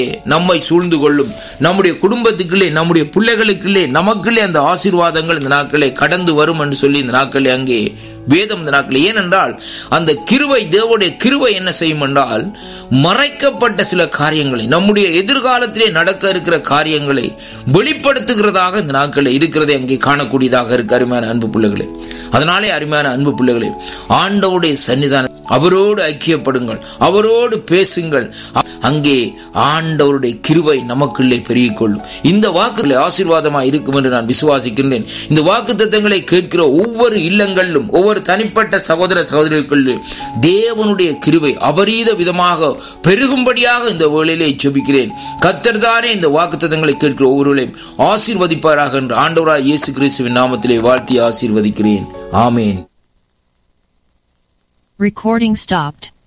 நம்மை சூழ்ந்து கொள்ளும் நம்முடைய குடும்பத்துக்குள்ளே நம்முடைய பிள்ளைகளுக்குள்ளே நமக்குள்ளே அந்த ஆசீர்வாதங்கள் இந்த நாட்களே கடந்து வரும் என்று சொல்லி இந்த நாட்களே அங்கே வேதம் இந்த நாட்கள் ஏனென்றால் அந்த கிருவை தேவனுடைய கிருவை என்ன செய்யும் என்றால் மறைக்கப்பட்ட சில காரியங்களை நம்முடைய எதிர்காலத்திலே நடக்க இருக்கிற காரியங்களை வெளிப்படுத்துகிறதாக இந்த நாட்களில் இருக்கிறதை அங்கே காணக்கூடியதாக இருக்கு அருமையான அன்பு பிள்ளைகளே அதனாலே அருமையான அன்பு பிள்ளைகளே ஆண்டவுடைய சன்னிதானம் அவரோடு ஐக்கியப்படுங்கள் அவரோடு பேசுங்கள் அ- அங்கே ஆண்டவருடைய கிருவை நமக்குள்ளே பெருகிக் கொள்ளும் இந்த வாக்குகளை ஆசீர்வாதமாக இருக்கும் என்று நான் விசுவாசிக்கின்றேன் இந்த வாக்கு தத்தங்களை கேட்கிற ஒவ்வொரு இல்லங்களிலும் ஒவ்வொரு தனிப்பட்ட சகோதர சகோதரிகளுக்குள்ளும் தேவனுடைய கிருவை அபரீத விதமாக பெருகும்படியாக இந்த வேளையிலே ஜெபிக்கிறேன் கத்தர் தானே இந்த வாக்கு தத்தங்களை கேட்கிற ஒவ்வொருவரையும் ஆசீர்வதிப்பாராக என்று ஆண்டவராய் இயேசு கிறிஸ்துவின் நாமத்திலே வாழ்த்தி ஆசீர்வதிக்கிறேன் ஆமேன் Recording stopped.